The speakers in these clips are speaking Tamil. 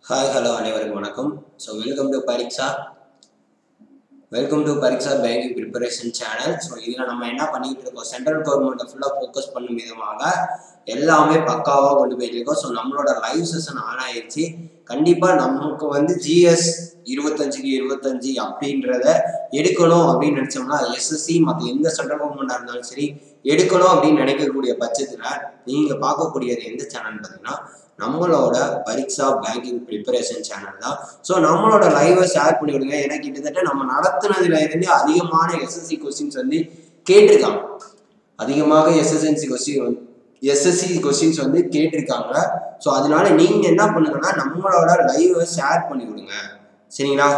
ஹாய் ஹலோ அனைவருக்கும் வணக்கம் so welcome to Pariksha welcome to Pariksha banking preparation channel so இதில் நம்ம என்ன பண்ணிக்கிட்டு இருக்கோம் சென்ட்ரல் கவர்மெண்ட்டை ஃபுல்லாக ஃபோக்கஸ் பண்ணும் விதமாக எல்லாமே பக்காவாக கொண்டு போயிட்டு இருக்கோம் ஸோ நம்மளோட லைவ் செஷன் ஆன் ஆயிடுச்சு கண்டிப்பாக நமக்கு வந்து ஜிஎஸ் இருபத்தஞ்சுக்கு இருபத்தஞ்சு அப்படின்றத எடுக்கணும் அப்படின்னு நினச்சோம்னா எஸ்எஸ்சி மற்ற எந்த சென்ட்ரல் கவர்மெண்ட்டாக இருந்தாலும் சரி எடுக்கணும் அப்படின்னு நினைக்கக்கூடிய பட்சத்தில் நீங்கள் பார்க்கக்கூடியது எந்த சேனல் பார்த்தீங்கன்னா நம்மளோட பரீட்சா பேங்கிங் ப்ரிப்பரேஷன் சேனல் தான் ஸோ நம்மளோட லைவை ஷேர் பண்ணி விடுங்க ஏன்னா கிட்டத்தட்ட நம்ம நடத்துனதுல இருந்து அதிகமான எஸ்எஸ்சி கொஸ்டின்ஸ் வந்து கேட்டிருக்காங்க அதிகமாக எஸ்எஸ்என்சி கொஸ்டின் எஸ்எஸ்சி கொஸ்டின்ஸ் வந்து கேட்டிருக்காங்க ஸோ அதனால நீங்க என்ன பண்ணுங்கன்னா நம்மளோட லைவை ஷேர் பண்ணி விடுங்க சரிங்களா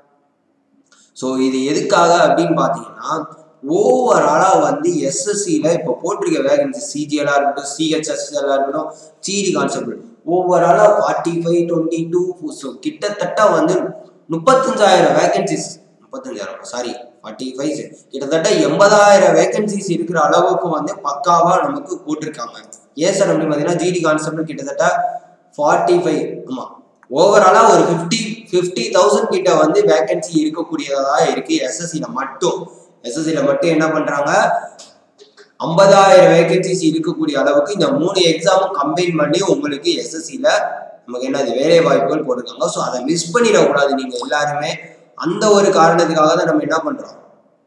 ஸோ இது எதுக்காக அப்படின்னு பார்த்தீங்கன்னா ஓவராலாக வந்து எஸ்எஸ்சியில் இப்போ போட்டிருக்க வேகன்சி சிஜிஎலாக இருக்கட்டும் சிஹெச்எஸ்எல்லாக இருக்கட்டும் சிடி கான்செப்ட் ஓவராலாக forty five twenty two so கிட்டத்தட்ட வந்து முப்பத்தஞ்சாயிரம் வேகன்சிஸ் முப்பத்தஞ்சாயிரம் சாரி ஃபார்ட்டி ஃபைவ் கிட்டத்தட்ட எண்பதாயிரம் வேகன்சிஸ் இருக்கிற அளவுக்கு வந்து பக்காவாக நமக்கு போட்டிருக்காங்க ஏன் சார் அப்படி பார்த்தீங்கன்னா ஜிடி கான்செப்ட் கிட்டத்தட்ட ஃபார்ட்டி ஃபைவ் ஆமாம் ஓவராலாக ஒரு ஃபிஃப்டி ஃபிஃப்டி தௌசண்ட் கிட்ட வந்து வேகன்சி இருக்கக்கூடியதாக இருக்குது எஸ்எஸ்சியில் மட்டும் எஸ்எஸ்சியில் மட்டும் என்ன பண்ணுறாங்க ஐம்பதாயிரம் வேகன்சிஸ் இருக்கக்கூடிய அளவுக்கு இந்த மூணு எக்ஸாமும் கம்பைன் பண்ணி உங்களுக்கு எஸ்எஸ்சியில் நமக்கு என்ன வேலை வாய்ப்புகள் போட்டிருக்காங்க ஸோ அதை மிஸ் பண்ணிடக்கூடாது நீங்கள் எல்லாருமே அந்த ஒரு காரணத்துக்காக தான் நம்ம என்ன பண்ணுறோம்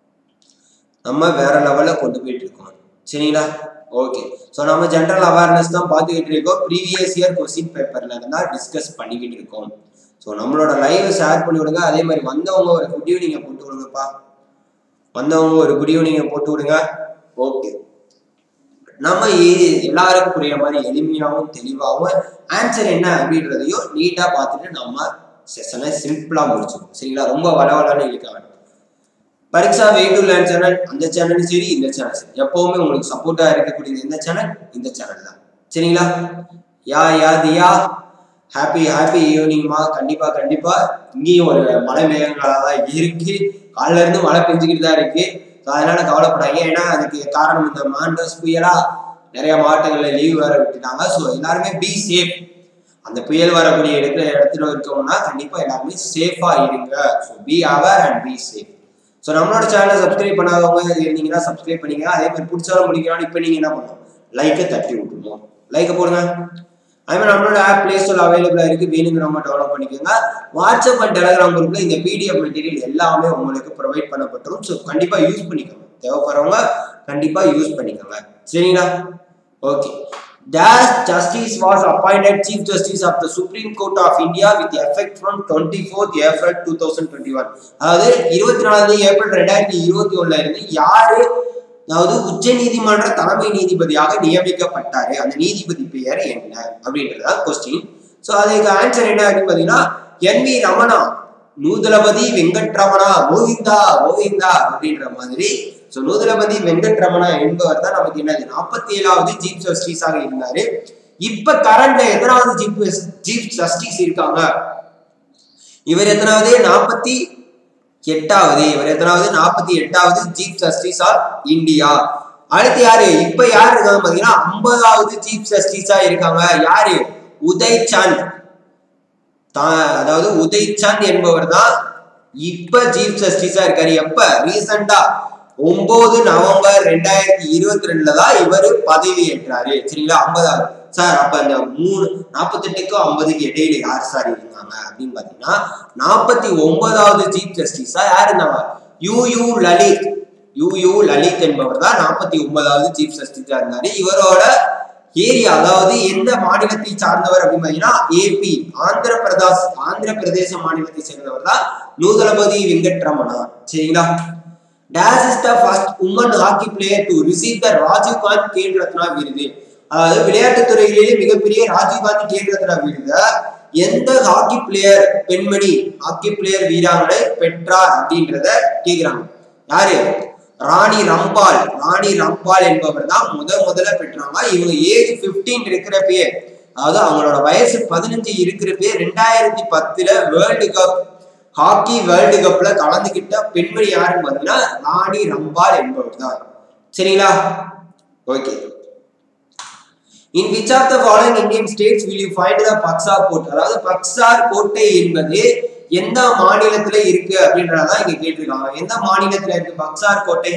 நம்ம வேற லெவலில் கொண்டு போயிட்டு இருக்கோம் சரிங்களா ஓகே ஸோ நம்ம ஜென்ரல் அவேர்னஸ் தான் பார்த்துக்கிட்டு இருக்கோம் ப்ரீவியஸ் இயர் கொஸ்டின் பேப்பர்ல இருந்தா டிஸ்கஸ் பண்ணிக்கிட்டு இருக்கோம் ஸோ நம்மளோட லைவை ஷேர் பண்ணி விடுங்க அதே மாதிரி வந்தவங்க ஒரு குட் ஈவினிங்கை போட்டு விடுங்கப்பா வந்தவங்க ஒரு குட் ஈவினிங்கை போட்டு விடுங்க ஓகே நம்ம எல்லாருக்கும் புரியுற மாதிரி எளிமையாகவும் தெளிவாகவும் ஆன்சர் என்ன அப்படின்றதையும் நீட்டாக பார்த்துட்டு நம்ம செஷனை சிம்பிளாக முடிச்சுக்கணும் சரிங்களா ரொம்ப வளவலன்னு இழுக்க வேண்டாம் Pariksha way to learn channel அந்த சேனலும் சரி இந்த சேனல் சரி எப்பவுமே உங்களுக்கு சப்போர்ட்டாக இருக்கக்கூடியது எந்த சேனல் இந்த சேனல் தான் சரிங்களா யா யா தியா ஹாப்பி ஹாப்பி ஈவினிங்மா கண்டிப்பா கண்டிப்பா இங்கேயும் ஒரு மழை மேகங்களாக தான் இருக்கு காலைல இருந்து மழை பெஞ்சுக்கிட்டு தான் இருக்கு அதனால கவலைப்படாங்க ஏன்னா அதுக்கு காரணம் இந்த மாண்டஸ் புயலா நிறைய மாவட்டங்கள்ல லீவ் வேற விட்டுட்டாங்க ஸோ எல்லாருமே பி சேஃப் அந்த புயல் வரக்கூடிய இடத்துல இடத்துல இருக்கோம்னா கண்டிப்பா எல்லாருமே சேஃபா இருங்க so be aware and be safe so நம்மளோட சேனலை சப்ஸ்கிரைப் பண்ணாதவங்க இருந்தீங்கன்னா சப்ஸ்கிரைப் பண்ணிங்க அதே மாதிரி பிடிச்சாலும் முடிக்கிறாலும் இப்போ நீங்க என்ன பண்ணணும் லைக்கை தட்டி விட்டுருணும் லைக்கை போடுங்க அதே மாதிரி நம்மளோட ஆப் பிளே ஸ்டோர் அவைலபிளா இருக்கு வேணுங்கிறவங்க டெவலப் பண்ணிக்கோங்க வாட்ஸ்அப் அண்ட் டெலிகிராம் குரூப்ல இந்த பிடிஎஃப் மெட்டீரியல் எல்லாமே உங்களுக்கு ப்ரொவைட் பண்ணப்பட்டுரும் ஸோ கண்டிப்பா யூஸ் பண்ணிக்கோங்க தேவைப்படுறவங்க கண்டிப்பா யூஸ் பண்ணிக்கோங்க சரிங்களா okay Dash Justice was appointed Chief Justice of the Supreme Court of India with effect from 24th April 2021. அதாவது இருபத்தி நாலாவது ஏப்ரல் ரெண்டாயிரத்தி இருபத்தி ஒண்ணுல இருந்து யாரு அதாவது உச்ச நீதிமன்ற தலைமை நீதிபதியாக நியமிக்கப்பட்டாரு அந்த நீதிபதி பெயர் என்ன அப்படின்றதா கொஸ்டின் ஸோ அதுக்கு ஆன்சர் என்ன அப்படின்னு பாத்தீங்கன்னா என் வி ரமணா நூதலபதி வெங்கட்ரமணா கோவிந்தா கோவிந்தா அப்படின்ற மாதிரி ஸோ நூதலபதி வெங்கட்ரமணா என்பவர் தான் நமக்கு என்னது நாற்பத்தி ஏழாவது சீஃப் ஜஸ்டிஸாக இருந்தாரு இப்ப கரண்ட்ல எத்தனாவது சீஃப் சீஃப் ஜஸ்டிஸ் இருக்காங்க இவர் எத்தனாவது நாற்பத்தி எட்டாவது இவர் எத்தனாவது நாற்பத்தி எட்டாவது சீஃப் ஜஸ்டிஸ் ஆஃப் இந்தியா அடுத்து யாரு இப்ப யாரு இருக்காங்க பாத்தீங்கன்னா ஐம்பதாவது சீஃப் ஜஸ்டிஸா இருக்காங்க யாரு உதய் சந்த் அதாவது உதய் சந்த் என்பவர் தான் இப்ப சீஃப் ஜஸ்டிஸா இருக்காரு எப்ப ரீசெண்டா ஒன்பது நவம்பர் ரெண்டாயிரத்தி இருபத்தி ரெண்டுல தான் இவர் பதவி ஏற்றாரு சரிங்களா ஐம்பதாவது சார் அப்ப அந்த மூணு நாற்பத்தெட்டுக்கும் ஐம்பதுக்கு இடையில யார் சார் இருந்தாங்க அப்படின்னு பாத்தீங்கன்னா நாற்பத்தி ஒன்பதாவது சீஃப் ஜஸ்டிஸா யார் இருந்தாங்க U U Lalit U U Lalit என்பவர் தான் நாற்பத்தி ஒன்பதாவது சீஃப் ஜஸ்டிஸா இருந்தாரு இவரோட ஏரியா அதாவது எந்த மாநிலத்தை சார்ந்தவர் அப்படின்னு பாத்தீங்கன்னா ஏபி ஆந்திர பிரதேஷ் ஆந்திர பிரதேச மாநிலத்தை சேர்ந்தவர் தான் நூதலபதி வெங்கட்ரமணா சரிங்களா dash is the first woman hockey player to receive the Rajiv Gandhi Khel Ratna விருது அதாவது விளையாட்டுத் துறையிலேயே மிகப்பெரிய ராஜீவ் காந்தி கேல் ரத்னா விருத எந்த ஹாக்கி பிளேயர் பெண்மணி ஹாக்கி பிளேயர் வீராங்கனை பெற்றார் அப்படின்றத கேக்குறாங்க யாரு ராணி ரம்பால் ராணி ரம்பால் என்பவர் தான் முத முதல்ல பெற்றாங்க இவங்க ஏஜ் பிப்டீன் இருக்கிறப்பயே அதாவது அவங்களோட வயசு பதினஞ்சு இருக்கிறப்பயே ரெண்டாயிரத்தி பத்துல வேர்ல்டு கப் ஹாக்கி வேர்ல்டு கப்ல கலந்துகிட்ட பெண்மணி யாருன்னு பாத்தீங்கன்னா ராணி ரம்பால் என்பவர் தான் சரிங்களா okay in which of the following Indian states will you find the Buxar கோட் அதாவது பக்சார் கோட்டை என்பது எந்த மாநிலத்துல இருக்கு அப்படின்றதான் இங்க கேட்டிருக்காங்க எந்த மாநிலத்துல இருக்கு பக்சார் கோட்டை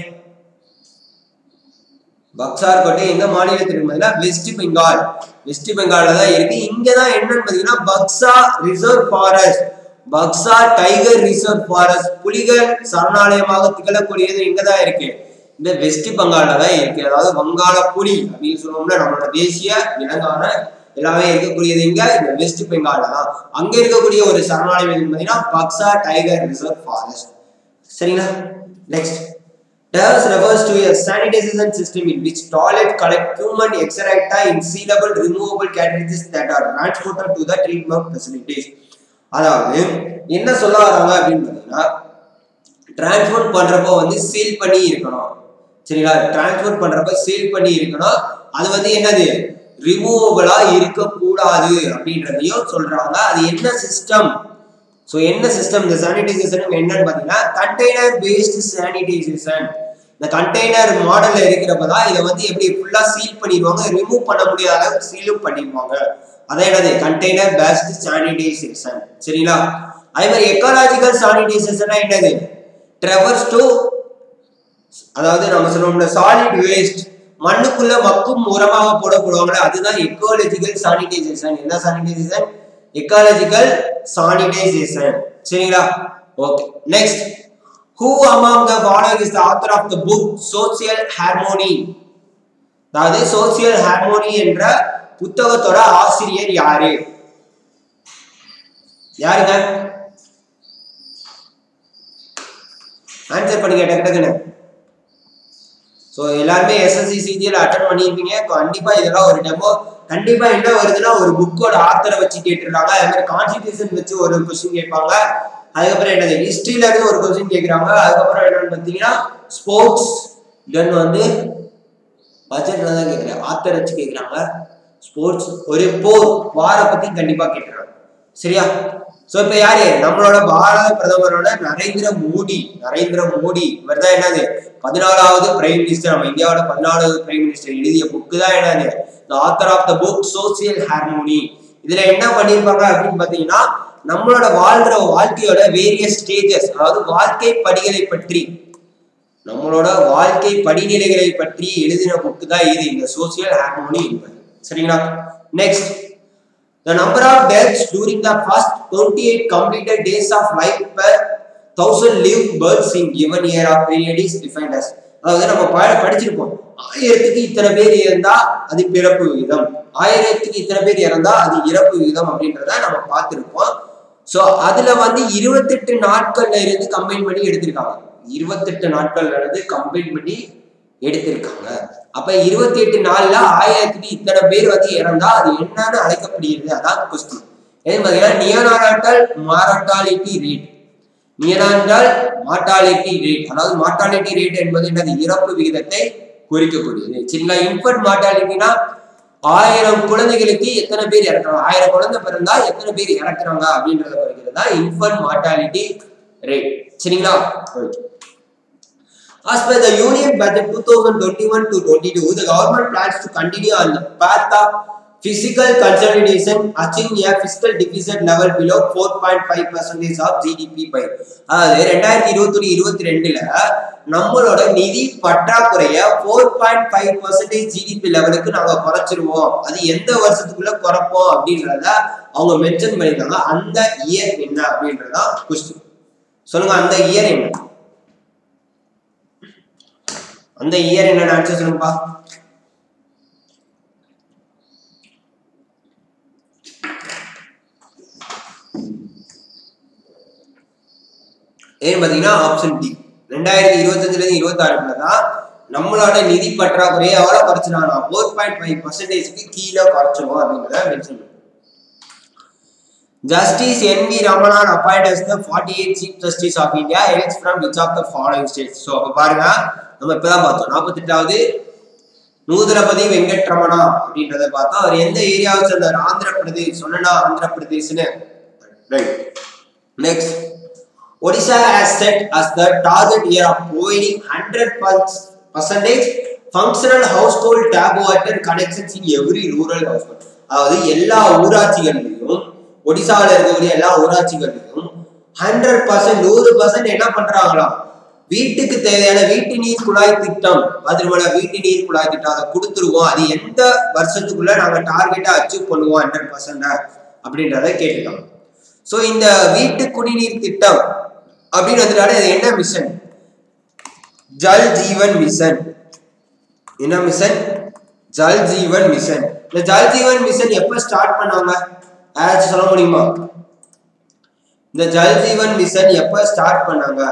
பக்சார் கோட்டை எந்த மாநிலத்தில் இருக்குதுன்னா வெஸ்ட் பெங்கால் வெஸ்ட் பெங்கால்ல தான் இருக்கு இங்க தான் என்னன்னு பாத்தீங்கன்னா Buxa reserve forest Buxa tiger reserve forest புலிகள் சரணாலயமாக திகழக்கூடியது இங்க தான் இருக்கு இந்த வெஸ்ட் பெங்கால்ல தான் இருக்கு அதாவது வங்காள புலி அப்படின்னு சொல்லுவோம்னா நம்மளோட தேசிய விலங்கான எல்லாமே இருக்கக்கூடியது இங்க இந்த வெஸ்ட் பெங்கால்ல தான் அங்க இருக்கக்கூடிய ஒரு சரணாலயம் எதுன்னு பாத்தீங்கன்னா பக்சா டைகர் ரிசர்வ் ஃபாரஸ்ட் சரிங்களா next Thus refers to a sanitization system in which toilet collect human excreta in sealable removable cartridges that are transported to the treatment facilities. அதாவது என்ன சொல்ல வராங்க அப்படின்னு பார்த்தீங்கன்னா டிரான்ஸ்போர்ட் பண்றப்போ வந்து சீல் பண்ணி இருக்கணும் சரிங்களா டிரான்ஸ்போர்ட் பண்றப்ப சீல் பண்ணி இருக்கணும் அது வந்து என்னது ரிமூவபிளா இருக்கக்கூடாது அப்படின்றதையும் சொல்றாங்க அது என்ன சிஸ்டம் ஸோ என்ன சிஸ்டம் இந்த சானிடைசேஷன் என்னன்னு பார்த்தீங்கன்னா கண்டெய்னர் பேஸ்டு சானிடைசேஷன் இந்த கண்டெய்னர் மாடல்ல இருக்கிறப்ப தான் இதை வந்து எப்படி ஃபுல்லா சீல் பண்ணிடுவாங்க ரிமூவ் பண்ண முடியாத அளவுக்கு சீலும் பண்ணிடுவாங்க அதான் என்னது கண்டெய்னர் பேஸ்டு சானிடைசேஷன் சரிங்களா அதே மாதிரி எக்காலஜிக்கல் சானிடைசேஷனா என்னது ட்ரெவர்ஸ் டு அதாவது நம்ம சொல்லுவோம்ல சாலிட் வேஸ்ட் மண்ணுக்குள்ள மக்கும் உரமாக போடப்படுவாங்களே அதுதான் எக்காலஜிக்கல் சானிடைசேஷன் என்ன சானிடைசேஷன் எக்காலஜிக்கல் சானிடைசேஷன் சரிங்களா okay next who among the following is the author of the book social harmony அதாவது சோசியல் ஹார்மோனி என்ற புத்தகத்தோட ஆசிரியர் யாரு யாருங்க ஆன்சர் பண்ணுங்க டக்கு டக்குன்னு ஸோ எல்லாருமே எஸ்எஸ்சி சிஜியில் அட்டன் பண்ணியிருப்பீங்க கண்டிப்பா இதெல்லாம் ஒரு டெமோ கண்டிப்பா என்ன வருதுன்னா ஒரு புக்கோட ஆத்தரை வச்சு கேட்டுருக்காங்க அதே மாதிரி கான்ஸ்டிடியூஷன் வச்சு ஒரு கொஸ்டின் கேட்பாங்க அதுக்கப்புறம் என்னது ஹிஸ்டரியில இருந்து ஒரு கொஸ்டின் கேட்குறாங்க அதுக்கப்புறம் என்னன்னு பார்த்தீங்கன்னா ஸ்போர்ட்ஸ் தென் வந்து பட்ஜெட்ல தான் கேட்குறேன் ஆத்தர் வச்சு கேட்குறாங்க ஸ்போர்ட்ஸ் ஒரு போர் வாரை பத்தி கண்டிப்பா கேட்டுறாங்க சரியா சோ இப்ப யாரு நம்மளோட பாரத பிரதமரோட நரேந்திர மோடி நரேந்திர மோடி இவர் தான் என்னது பதினாலாவது பிரைம் மினிஸ்டர் நம்ம இந்தியாவோட பதினாலாவது பிரைம் மினிஸ்டர் எழுதிய புக்கு தான் என்னது the author of the book social harmony இதுல என்ன பண்ணியிருப்பாங்க அப்படின்னு பாத்தீங்கன்னா நம்மளோட வாழ்ற வாழ்க்கையோட வேரியஸ் ஸ்டேஜஸ் அதாவது வாழ்க்கை படிகளை பற்றி நம்மளோட வாழ்க்கை படிநிலைகளை பற்றி எழுதின புக்கு தான் இது இந்த சோசியல் ஹார்மோனி என்பது சரிங்களா next The number of deaths during the first 28 completed days of life per thousand lived births in given year of period is defined as அதாவது நம்ம ப- படிச்சிருப்போம் ஆயிரத்துக்கு இத்தனை பேர் இறந்தா அது பிறப்பு விகிதம் ஆயிரத்துக்கு இத்தனை பேர் இறந்தா அது இறப்பு விகிதம் அப்படின்றத நம்ம பார்த்திருப்போம் சோ அதுல வந்து இருபத்தெட்டு நாட்கள்ல இருந்து கம்பைன் பண்ணி எடுத்திருக்காங்க இருபத்தெட்டு நாட்கள்ல இருந்து கம்பைன் பண்ணி எடுத்திருக்காங்க அப்ப இருபத்தி எட்டு நாள்ல ஆயிரத்துக்கு இத்தனை பேர் வந்து இறந்தா அது என்னன்னு அழைக்கப்படுகிறது அதான் கொஸ்டின் எது பாத்தீங்கன்னா neonatal mortality rate neonatal mortality rate அதாவது மார்டாலிட்டி ரேட் என்பது என்னது இறப்பு விகிதத்தை குறிக்கக்கூடியது சரிங்களா இன்ஃபன்ட் மார்டாலிட்டினா ஆயிரம் குழந்தைகளுக்கு எத்தனை பேர் இறக்குறாங்க ஆயிரம் குழந்தை பிறந்தா எத்தனை பேர் இறக்குறாங்க அப்படின்றத குறிக்கிறது தான் இன்ஃபன்ட் மார்டாலிட்டி ரேட் சரிங்களா Okay. As per the Union Budget 2021 to 22, the government plans to continue on the path of physical consolidation, achieving a fiscal deficit level below 4.5 percentage of GDP by அதாவது ரெண்டாயிரத்தி இருபத்தொன்னு இருபத்தி ரெண்டுல நம்மளோட நிதி பற்றாக்குறைய four point five percentage GDP லெவலுக்கு நாங்க குறைச்சிருவோம் அது எந்த வருஷத்துக்குள்ள குறைப்போம் அப்படின்றத அவங்க மென்ஷன் பண்ணிருக்காங்க அந்த இயர் என்ன அப்படின்றதான் கொஸ்டின் சொல்லுங்க அந்த இயர் என்ன அந்த இயர் என்ன ஆன்சர் சொல்லுங்கப்பா ஏன் பாத்தீங்கன்னா ஆப்ஷன் டி ரெண்டாயிரத்தி இருபத்தஞ்சுல இருந்து இருபத்தாறுல தான் நம்மளோட நிதி பற்றாக்குறையை எவ்வளவு குறைச்சினா ஃபோர் பாயிண்ட் ஃபைவ் பர்சன்டேஜ்க்கு கீழே குறைச்சோம் அப்படின்றத mention Justice N.V. Ramanan appointed as the 48th Chief Justice of India hails from which of the following states? So அப்ப பாருங்க நம்ம இப்பதான் பார்த்தோம் நாற்பத்தெட்டாவது நூதனபதி வெங்கட்ரமணா அப்படின்றத பார்த்தா அவர் எந்த ஏரியாவை சேர்ந்தார் ஆந்திர பிரதேஷ் சொன்னா ஆந்திர பிரதேஷ்னு right next Odisha has set as the target year of providing 100 percentage functional household tap water connections in every rural house அதாவது எல்லா ஊராட்சிகள்லையும் ஒடிசாவில் இருக்கக்கூடிய எல்லா ஊராட்சிகள்லையும் ஹண்ட்ரட் பர்சன்ட் நூறு பர்சன்ட் என்ன பண்றாங்களாம் வீட்டுக்கு தேவையான வீட்டு நீர் குழாய் திட்டம் பதிமூணு வீட்டு நீர் குழாய் திட்டம் அதை கொடுத்துருவோம் அது எந்த வருஷத்துக்குள்ள நாங்க டார்கெட்டா அச்சீவ் பண்ணுவோம் ஹண்ட்ரட் பர்சன்ட் அப்படின்றத கேட்டுருக்காங்க ஸோ இந்த வீட்டு குடிநீர் திட்டம் அப்படின்னு வந்துட்டாலே அது என்ன மிஷன் ஜல் ஜீவன் மிஷன் என்ன மிஷன் ஜல் ஜீவன் மிஷன் இந்த ஜல் ஜீவன் மிஷன் எப்ப ஸ்டார்ட் பண்ணாங்க யாராச்சும் சொல்ல முடியுமா இந்த ஜல் ஜீவன் மிஷன் எப்ப ஸ்டார்ட் பண்ணாங்க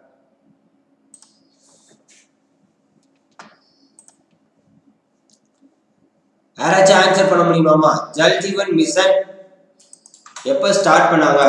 யாராச்சும் ஆன்சர் பண்ண முடியுமாமா ஜல் ஜீவன் மிஷன் எப்ப ஸ்டார்ட் பண்ணாங்க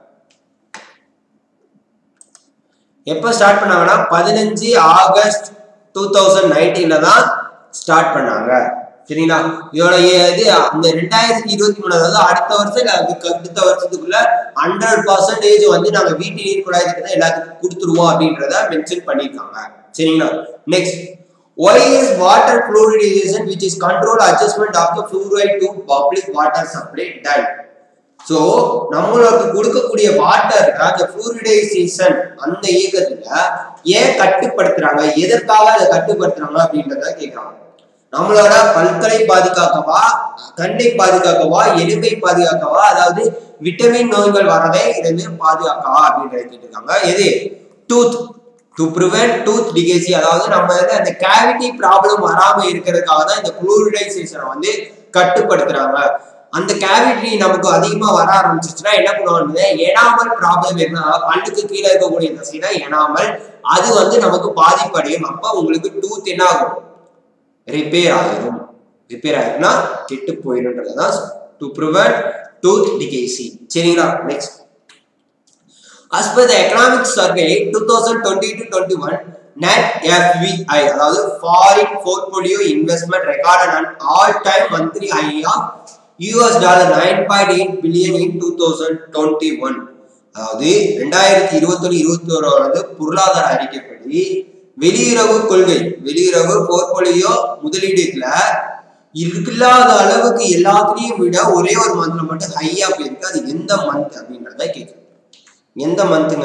எப்ப ஸ்டார்ட் பண்ணாங்கன்னா பதினஞ்சு ஆகஸ்ட் டூ தௌசண்ட் நைன்டீன்ல தான் ஸ்டார்ட் பண்ணாங்க சரிங்களா இதோட இது அந்த ரெண்டாயிரத்தி இருபத்தி மூணு அதாவது அடுத்த வருஷம் இல்ல அதுக்கு அடுத்த வருஷத்துக்குள்ள ஹண்ட்ரட் பர்சன்டேஜ் வந்து நாங்க வீட்டு நீர் குழாய் திட்டத்தை எல்லாத்துக்கும் கொடுத்துருவோம் அப்படின்றத மென்ஷன் பண்ணியிருக்காங்க சரிங்களா next why is water fluoridization which is control adjustment of the fluoride to public water supply done so நம்மளுக்கு கொடுக்கக்கூடிய வாட்டர் அந்த fluoridization அந்த இயக்கத்துல ஏன் கட்டுப்படுத்துறாங்க எதற்காக அதை கட்டுப்படுத்துறாங்க அப்படின்றத கேட்கறாங்க நம்மளோட பல்களை பாதுகாக்கவா கண்ணை பாதுகாக்கவா எலும்பை பாதுகாக்கவா அதாவது விட்டமின் நோய்கள் வரதை இருந்து பாதுகாக்கவா அப்படின்றத கேட்டிருக்காங்க எது tooth to prevent tooth decay அதாவது நம்ம வந்து அந்த கேவிட்டி ப்ராப்ளம் வராம இருக்கிறதுக்காக தான் இந்த குளோரிடைசேஷனை வந்து கட்டுப்படுத்துறாங்க அந்த கேவிட்டி நமக்கு அதிகமா வர ஆரம்பிச்சிச்சுன்னா என்ன பண்ணுவாங்க எனாமல் ப்ராப்ளம் இருந்தா பல்லுக்கு கீழே இருக்கக்கூடிய தசை தான் எனாமல் அது வந்து நமக்கு பாதிப்படையும் அப்ப உங்களுக்கு டூத் என்ன ஆகும் ரிப்பேர் ஆயிரும் ரிப்பேர் ஆயிரும்னா கெட்டு போயிருன்றதுதான் டு ப்ரிவென்ட் டூத் டிகேசி சரிங்களா next As per the economic survey 2020 to 21, net FVI, அதாவது foreign portfolio investment recorded an all-time monthly high of US dollar 9.8 billion in 2021. அதாவது ரெண்டாயிரத்தி இருபத்தொன்னு இருபத்தி ஓராவது பொருளாதார அறிக்கைப்படி வெளியுறவு கொள்கை வெளியுறவு போர்ட்போலியோ முதலீடுல இல்லாத அளவுக்கு எல்லாத்துலயும் விட ஒரே ஒரு மந்த்ல மட்டும் ஹையா போயிருக்கு அது எந்த மந்த் அப்படின்றத கேட்குது எந்த மந்த்துங்க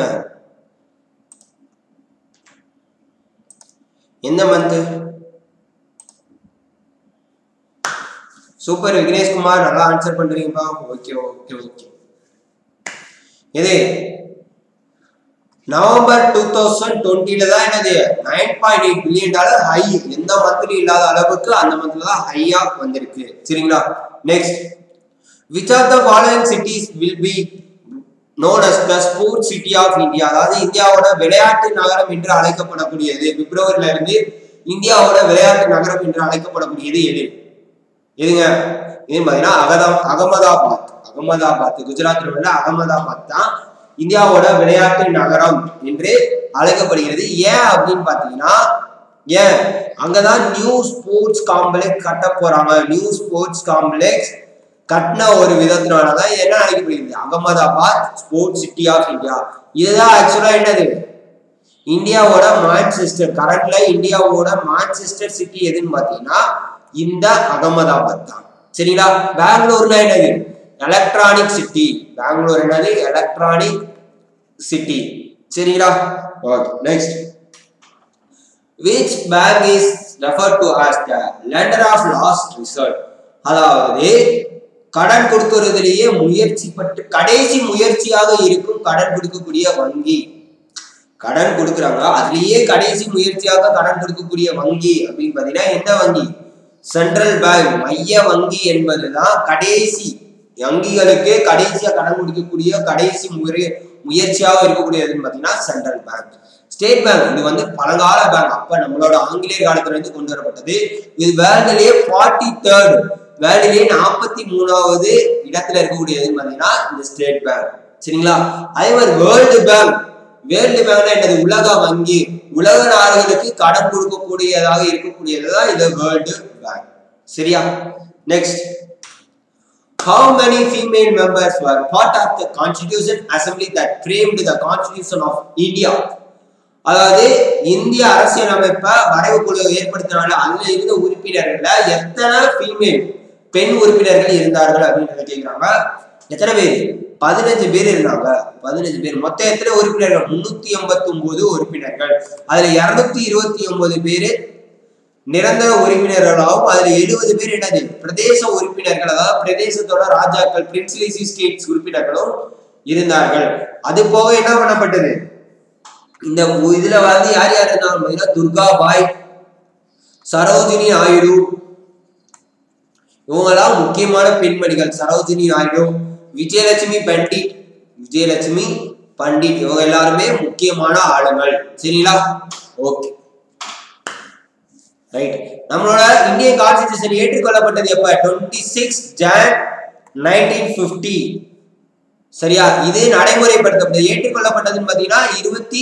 எந்த மந்த் சூப்பர் விக்னேஷ்குமார் நல்லா ஆன்சர் பண்றீங்கப்பா ஓகே ஓகே ஓகே எது நவம்பர் டூ தௌசண்ட் டுவெண்ட்டில தான் என்னது nine point eight billion dollar high எந்த மந்த்லயும் இல்லாத அளவுக்கு அந்த மந்த்ல தான் ஹையா வந்திருக்கு சரிங்களா next which are the following cities will be known as the sports city of India அதாவது இந்தியாவோட விளையாட்டு நகரம் என்று அழைக்கப்படக்கூடியது பிப்ரவரியில இருந்து இந்தியாவோட விளையாட்டு நகரம் என்று அழைக்கப்படக்கூடியது எது எதுங்க இது பார்த்தீங்கன்னா அகதம் அகமதாபாத் அகமதாபாத் குஜராத்தில் உள்ள அகமதாபாத் தான் இந்தியாவோட விளையாட்டு நகரம் என்று அழைக்கப்படுகிறது ஏன் அப்படின்னு பார்த்தீங்கன்னா ஏன் அங்கதான் நியூ ஸ்போர்ட்ஸ் காம்ப்ளெக்ஸ் கட்ட போறாங்க நியூ ஸ்போர்ட்ஸ் காம்ப்ளெக்ஸ் கட்டின ஒரு விதத்தினாலதான் இது என்ன அழைக்கப்படுகிறது Ahmedabad sports city of India இதுதான் ஆக்சுவலா என்னது இந்தியாவோட மான்செஸ்டர் கரண்ட்ல இந்தியாவோட மான்செஸ்டர் சிட்டி எதுன்னு பாத்தீங்கன்னா இந்த அகமதாபாத் தான் சரிங்களா பெங்களூர்ல என்னது எலக்ட்ரானிக் சிட்டி பெங்களூர் என்னது எலக்ட்ரானிக் சிட்டி சரிங்களா okay next which bank is refer to as the lender of last result அதாவது கடன் கொடுக்கறதுலயே முயற்சி பட்டு கடைசி முயற்சியாக இருக்கும் கடன் கொடுக்கக்கூடிய வங்கி கடன் கொடுக்குறாங்க அதுலயே கடைசி முயற்சியாக கடன் கொடுக்கக்கூடிய வங்கி அப்படின்னு பாத்தீங்கன்னா எந்த வங்கி சென்ட்ரல் பேங்க் மைய வங்கி என்பதுதான் கடைசி வங்கிகளுக்கு கடைசியா கடன் கொடுக்கக்கூடிய கடைசி முறை முயற்சியாக இருக்கக்கூடியதுன்னு பாத்தீங்கன்னா சென்ட்ரல் பேங்க் ஸ்டேட் பேங்க் இது வந்து பழங்கால பேங்க் அப்ப நம்மளோட ஆங்கிலேயர் காலத்துல இருந்து கொண்டு வரப்பட்டது இது வேர்ல்டுலயே ஃபார்ட்டி தேர்ட் வேர்ல்டுலயே நாற்பத்தி மூணாவது இடத்துல இருக்கக்கூடியதுன்னு பாத்தீங்கன்னா இந்த ஸ்டேட் பேங்க் சரிங்களா அதே மாதிரி வேர்ல்டு பேங்க் வேர்ல்டு பேங்க்னா என்னது உலக வங்கி உலக நாடுகளுக்கு கடன் கொடுக்கக்கூடியதாக இருக்கக்கூடியதுதான் இது வேர்ல்டு பேங்க் சரியா next How many female members were part of the Constitution Assembly that framed the Constitution of India? அதாவது இந்திய அரசியலமைப்பை வரைவு குழு ஏற்படுத்தினால அதுல இருந்த உறுப்பினர்கள்ல எத்தனை ஃபீமேல் பெண் உறுப்பினர்கள் இருந்தார்கள் அப்படின்றத கேக்குறாங்க எத்தனை பேர் பதினஞ்சு பேர் இருந்தாங்க பதினஞ்சு பேர் மொத்தம் எத்தனை உறுப்பினர்கள் முன்னூத்தி எண்பத்தி ஒன்பது உறுப்பினர்கள் அதுல இருநூத்தி இருபத்தி ஒன்பது பேரு நிரந்தர உறுப்பினர்களாகவும் அதுல எழுபது பேர் என்னது பிரதேச உறுப்பினர்கள் அதாவது பிரதேசத்தோட ராஜாக்கள் பிரின்ஸ்லிசி ஸ்டேட்ஸ் உறுப்பினர்களும் இருந்தார்கள் அது போக என்ன பண்ணப்பட்டது இந்த மு- இதுல வந்து யார் யார் இருந்தாங்க பார்த்தீங்கன்னா துர்கா பாய் சரோஜினி நாயுடு இவங்கெல்லாம் முக்கியமான பெண்மணிகள் சரோஜினி நாயுடு விஜயலட்சுமி பண்டிட் விஜயலட்சுமி பண்டிட் இவங்க எல்லாருமே முக்கியமான ஆளுங்கள் சரிங்களா ஓகே ரைட் நம்மளோட இந்தியன் கான்ஸ்டிடியூஷன் ஏற்றுக்கொள்ளப்பட்டது எப்ப twenty six Jan nineteen fifty சரியா இது நடைமுறைப்படுத்தப்பட்டது ஏற்றுக்கொள்ளப்பட்டதுன்னு பாத்தீங்கன்னா இருபத்தி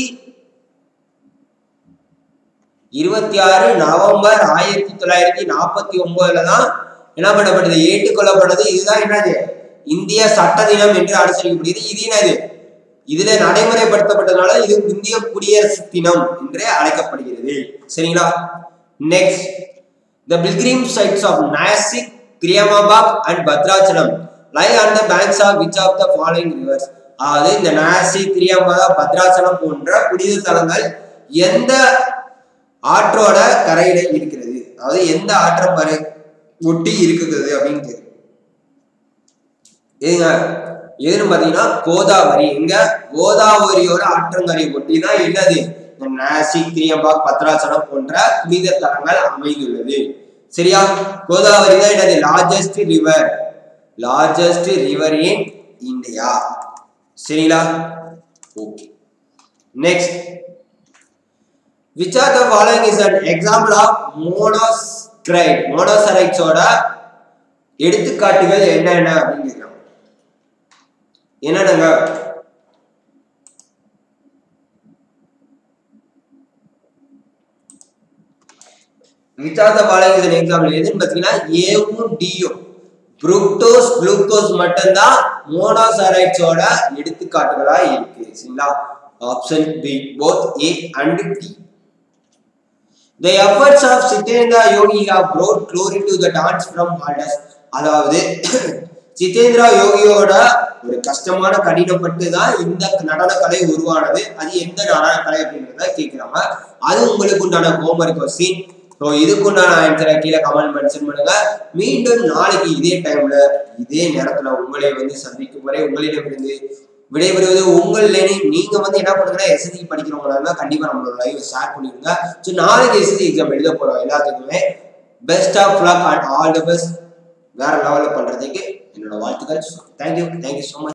இருபத்தி ஆறு நவம்பர் ஆயிரத்தி தொள்ளாயிரத்தி நாற்பத்தி ஒன்பதுல தான் என்ன பண்ணப்பட்டது ஏற்றுக்கொள்ளப்பட்டது இதுதான் என்னது இந்திய சட்ட தினம் என்று அனுசரிக்கப்படுகிறது இது என்னது இதுல நடைமுறைப்படுத்தப்பட்டதுனால இது இந்திய குடியரசு தினம் என்று அழைக்கப்படுகிறது சரிங்களா next The pilgrim sites of Nasik, Kriyamabad and Bhadrachalam lie on the banks of which of the following rivers? அதாவது இந்த நாசிக் கிரியாமபாத் பத்ராச்சலம் போன்ற புனித தலங்கள் எந்த ஆற்றோட கரையில இருக்கிறது அதாவது எந்த ஆற்றங்கரை ஒட்டி இருக்குது அப்படின்னு கேக்குது. ஏங்க எதுன்னு பாத்தீங்கன்னா கோதாவரி எங்க கோதாவரியோட ஆற்றங்கரை ஒட்டி தான் என்னது இந்த நாசிக் கிரியம்பாக் பத்ராச்சலம் போன்ற புனித தலங்கள் அமைந்துள்ளது சரியா கோதாவரி தான் என்னது largest river largest river in India சரிங்களா okay next which are the following is an example of monosaccharide மோனோசரைட்ஸோட எடுத்துக்காட்டுகள் என்னென்ன அப்படின்னு கேட்குறாங்க என்னென்னங்க which are the following is example எதுன்னு பார்த்தீங்கன்னா ஏவும் டியும் புரூக்டோஸ் குளுக்கோஸ் மட்டும்தான் மோனோசரைட்ஸோட எடுத்துக்காட்டுகளா இருக்கு சரிங்களா option B both A and D The efforts of Sitendra Yogi have brought glory to the dance from Hades. அதாவது சித்தேந்திரா யோகியோட ஒரு கஷ்டமான கடினப்பட்டு தான் இந்த நடனக்கலை உருவானது அது எந்த நடனக்கலை அப்படின்றத கேட்கிறாங்க அது உங்களுக்கு உண்டான ஹோம்ஒர்க் கொஸ்டின் ஸோ இதுக்கு உண்டான ஆன்சரை கீழே கமெண்ட் மென்ஷன் பண்ணுங்க மீண்டும் நாளைக்கு இதே டைம்ல இதே நேரத்துல உங்களை வந்து சந்திக்கும் வரை உங்களிடமிருந்து விடைபெறுவது உங்கள் லேர்னிங் நீங்க வந்து என்ன பண்ணுங்கன்னா எஸ்எஸ்சி படிக்கிறவங்களா இருந்தா கண்டிப்பா நம்மளோட லைவ் ஷேர் பண்ணிருங்க ஸோ நாளைக்கு எஸ்எஸ்சி எக்ஸாம் எழுத போறோம் எல்லாத்துக்குமே best of luck and all the best வேற லெவலில் பண்றதுக்கு என்னோட வாழ்த்துக்கள் தேங்க்யூ தேங்க்யூ ஸோ மச்